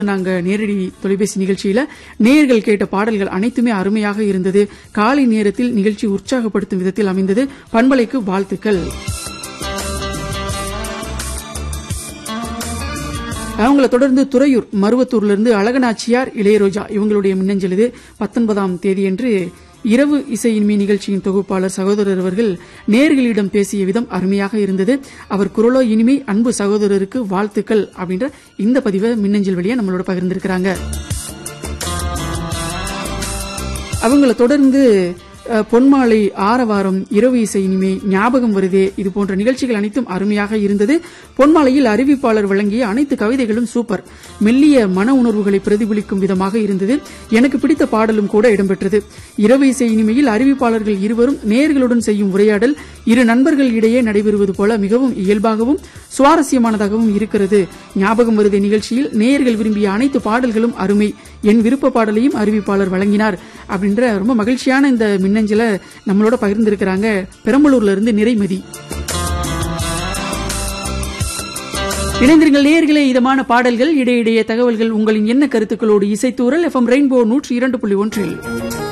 நாங்க நேரடி தொலைபேசி நிகழ்ச்சியில நேயர்கள் கேட்ட பாடல்கள் அனைத்துமே அருமையாக இருந்தது காலை நேரத்தில் நிகழ்ச்சி உற்சாகப்படுத்தும் விதத்தில் அமைந்தது பண்பலைக்கு வாழ்த்துக்கள் அவங்கள தொடர்ந்து துறையூர் மருவத்தூர்ல இருந்து அழகநாச்சியார் இளையரோஜா இவங்களுடைய மின்னஞ்சல் இது பத்தொன்பதாம் தேதியன்று இரவு இசை இனிமை நிகழ்ச்சியின் தொகுப்பாளர் சகோதரர் அவர்கள் நேர்களிடம் பேசிய விதம் அருமையாக இருந்தது அவர் குரலோ இனிமை அன்பு சகோதரருக்கு வாழ்த்துக்கள் அப்படின்ற இந்த பதிவை மின்னஞ்சல் வழியா நம்மளோட பகிர்ந்திருக்கிறாங்க அவங்கள தொடர்ந்து அஹ், பொன்மாலை ஆரவாரம் இரவு இசை இனிமை ஞாபகம் வருதே இது போன்ற நிகழ்ச்சிகள் அனைத்தும் அருமையாக இருந்தது பொன்மாலையில் அறிவிப்பாளர் வழங்கிய அனைத்து கவிதைகளும் சூப்பர் மெல்லிய மன உணர்வுகளை பிரதிபலிக்கும் விதமாக இருந்தது எனக்கு பிடித்த பாடலும் கூட இடம்பெற்றது இரவு இசை இனிமையில் அறிவிப்பாளர்கள் இருவரும் நேர்களுடன் செய்யும் உரையாடல் இரு நண்பர்கள் இடையே நடைபெறுவது போல மிகவும் இயல்பாகவும் சுவாரஸ்யமானதாகவும் இருக்கிறது ஞாபகம் வருதே நிகழ்ச்சியில் நேயர்கள் விரும்பிய அனைத்து பாடல்களும் அருமை என் விருப்ப பாடலையும் அறிவிப்பாளர் வழங்கினார் அப்படின்ற ரொம்ப மகிழ்ச்சியான இந்த மின்னஞ்சலை நம்மளோட பகிர்ந்திருக்கிறாங்க பெரம்பலூர்ல இருந்து நிறைமதி இணைந்திருங்கள் நேயர்களே இதமான பாடல்கள் இடையிடையே தகவல்கள் உங்களின் என்ன கருத்துக்களோடு இசைத்தூரல் எஃப்எம் ரெயின்போ நூற்றி இரண்டு புள்ளி ஒன்றில்